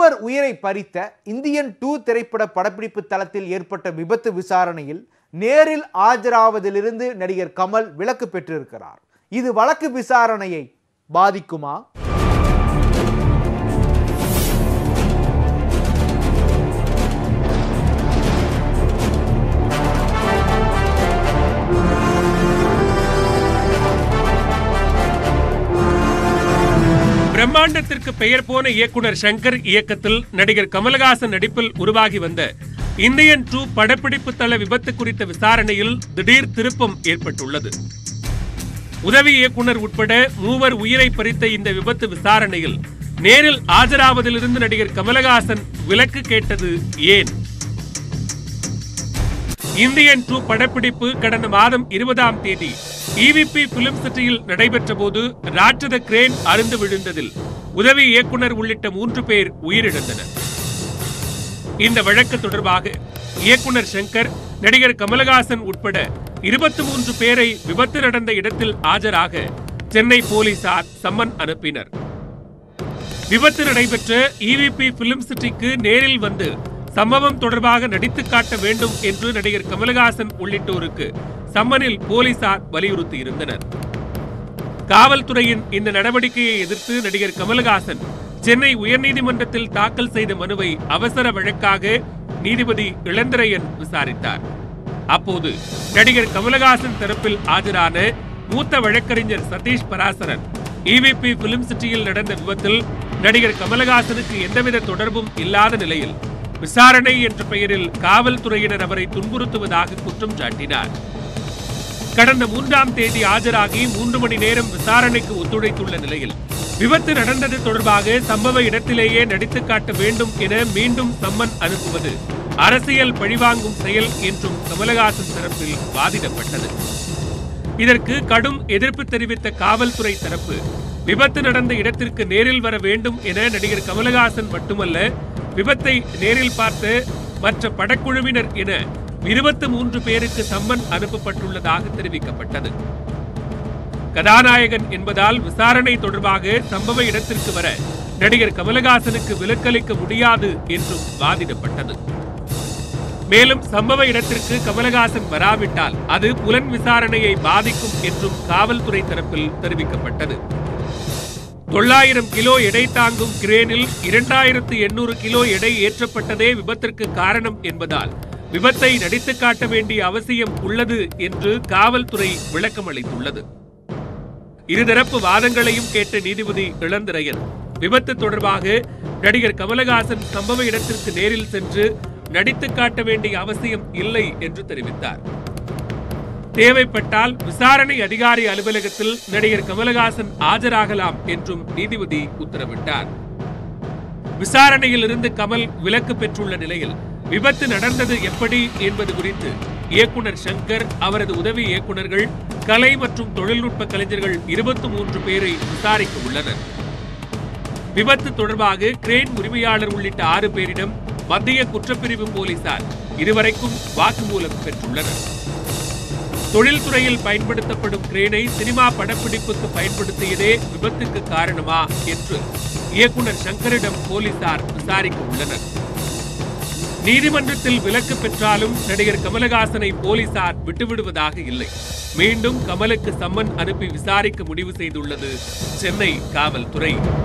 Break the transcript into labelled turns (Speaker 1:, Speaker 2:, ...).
Speaker 1: மூவர் உயிரை பறித்த இந்தியன் டூ திரைப்பட படப்பிடிப்பு தளத்தில் ஏற்பட்ட விபத்து விசாரணையில் நேரில் ஆஜராவதிலிருந்து நடிகர் கமல் விலக்கு பெற்றிருக்கிறார் இது வழக்கு விசாரணையை பாதிக்குமா
Speaker 2: பிரம்மாண்டத்திற்கு பெயர் போன இயக்குனர் சங்கர் இயக்கத்தில் நடிகர் கமலஹாசன் நடிப்பில் உருவாகி வந்த இந்தியன் டூ படப்பிடிப்பு தள விபத்து குறித்த விசாரணையில் திடீர் திருப்பம் ஏற்பட்டுள்ளது உதவி இயக்குனர் உட்பட மூவர் உயிரை பறித்த இந்த விபத்து விசாரணையில் நேரில் ஆஜராவதிலிருந்து நடிகர் கமலஹாசன் விலக்கு கேட்டது ஏன் இந்தியன் டூ படப்பிடிப்பு கடந்த மாதம் இருபதாம் தேதி இவிபி பிலிம் சிட்டியில் நடைபெற்ற போது ராட்சத கிரேன் அருந்து விழுந்ததில் உதவி இயக்குனர் உள்ளிட்ட மூன்று பேர் உயிரிழந்தனர் இந்த வழக்கு தொடர்பாக இயக்குனர் சங்கர் நடிகர் கமலஹாசன் உட்பட இருபத்தி மூன்று பேரை விபத்து நடந்த இடத்தில் ஆஜராக சென்னை போலீசார் சம்மன் அனுப்பினர் விபத்து நடைபெற்ற இவிபி பிலிம் சிட்டிக்கு நேரில் வந்து சம்பவம் தொடர்பாக நடித்து காட்ட வேண்டும் என்று நடிகர் கமலஹாசன் உள்ளிட்டோருக்கு சம்மனில் போலீசார் வலியுறுத்தி இருந்தனர் காவல்துறையின் இந்த நடவடிக்கையை எதிர்த்து நடிகர் கமலஹாசன் சென்னை உயர்நீதிமன்றத்தில் தாக்கல் செய்த மனுவை அவசர வழக்காக நீதிபதி இளந்திரையன் விசாரித்தார் அப்போது நடிகர் கமலஹாசன் தரப்பில் ஆஜரான மூத்த வழக்கறிஞர் சதீஷ் பராசரன் இவிபி பிலிம் சிட்டியில் நடந்த விபத்தில் நடிகர் கமலஹாசனுக்கு எந்தவித தொடர்பும் இல்லாத நிலையில் விசாரணை என்ற பெயரில் காவல்துறையினர் அவரை துன்புறுத்துவதாக குற்றம் சாட்டினார் கடந்த மூன்றாம் தேதி ஆஜராகி மூன்று மணி நேரம் விசாரணைக்கு ஒத்துழைத்துள்ள நிலையில் விபத்து நடந்தது தொடர்பாக சம்பவ இடத்திலேயே நடித்து காட்ட வேண்டும் என மீண்டும் சம்மன் அனுப்புவது அரசியல் பழிவாங்கும் செயல் என்றும் கமலஹாசன் தரப்பில் வாதிடப்பட்டது இதற்கு கடும் எதிர்ப்பு தெரிவித்த காவல்துறை தரப்பு விபத்து நடந்த இடத்திற்கு நேரில் வர வேண்டும் என நடிகர் கமலஹாசன் மட்டுமல்ல விபத்தை நேரில் பார்த்த மற்ற படக்குழுவினர் என இருபத்தி மூன்று பேருக்கு சம்மன் அனுப்பப்பட்டுள்ளதாக தெரிவிக்கப்பட்டது கதாநாயகன் என்பதால் விசாரணை தொடர்பாக சம்பவ இடத்திற்கு வர நடிகர் கமலஹாசனுக்கு விலக்களிக்க முடியாது என்றும் வாதிடப்பட்டது மேலும் சம்பவ இடத்திற்கு கமலஹாசன் வராவிட்டால் அது புலன் விசாரணையை பாதிக்கும் என்றும் காவல்துறை தரப்பில் தெரிவிக்கப்பட்டது தொள்ளாயிரம் கிலோ எடை தாங்கும் கிரேனில் இரண்டாயிரத்து எண்ணூறு கிலோ எடை ஏற்றப்பட்டதே விபத்திற்கு காரணம் என்பதால் விபத்தை நடித்து காட்ட வேண்டிய அவசியம் உள்ளது என்று காவல்துறை விளக்கம் அளித்துள்ளது இருதரப்பு வாதங்களையும் கேட்ட நீதிபதி இளந்திரையன் விபத்து தொடர்பாக நடிகர் கமலஹாசன் சம்பவ இடத்திற்கு நேரில் சென்று நடித்து காட்ட வேண்டிய அவசியம் இல்லை என்று தெரிவித்தார் தேவைப்பட்டால் விசாரணை அதிகாரி அலுவலகத்தில் நடிகர் கமலஹாசன் ஆஜராகலாம் என்றும் நீதிபதி உத்தரவிட்டார் விசாரணையில் இருந்து கமல் விலக்கு பெற்றுள்ள நிலையில் விபத்து நடந்தது எப்படி என்பது குறித்து இயக்குனர் சங்கர் அவரது உதவி இயக்குனர்கள் கலை மற்றும் தொழில்நுட்ப கலைஞர்கள் இருபத்தி மூன்று பேரை விசாரிக்க உள்ளனர் விபத்து தொடர்பாக கிரேன் உரிமையாளர் உள்ளிட்ட ஆறு பேரிடம் மத்திய குற்றப்பிரிவு போலீசார் இதுவரைக்கும் வாக்குமூலம் பெற்றுள்ளனர் தொழில்துறையில் பயன்படுத்தப்படும் கிரேனை சினிமா படப்பிடிப்புக்கு பயன்படுத்தியதே விபத்துக்கு காரணமா என்று இயக்குனர் சங்கரிடம் போலீசார் விசாரிக்க உள்ளனர் நீதிமன்றத்தில் விலக்கு பெற்றாலும் நடிகர் கமலஹாசனை போலீசார் விட்டுவிடுவதாக இல்லை மீண்டும் கமலுக்கு சம்மன் அனுப்பி விசாரிக்க முடிவு செய்துள்ளது சென்னை காவல்துறை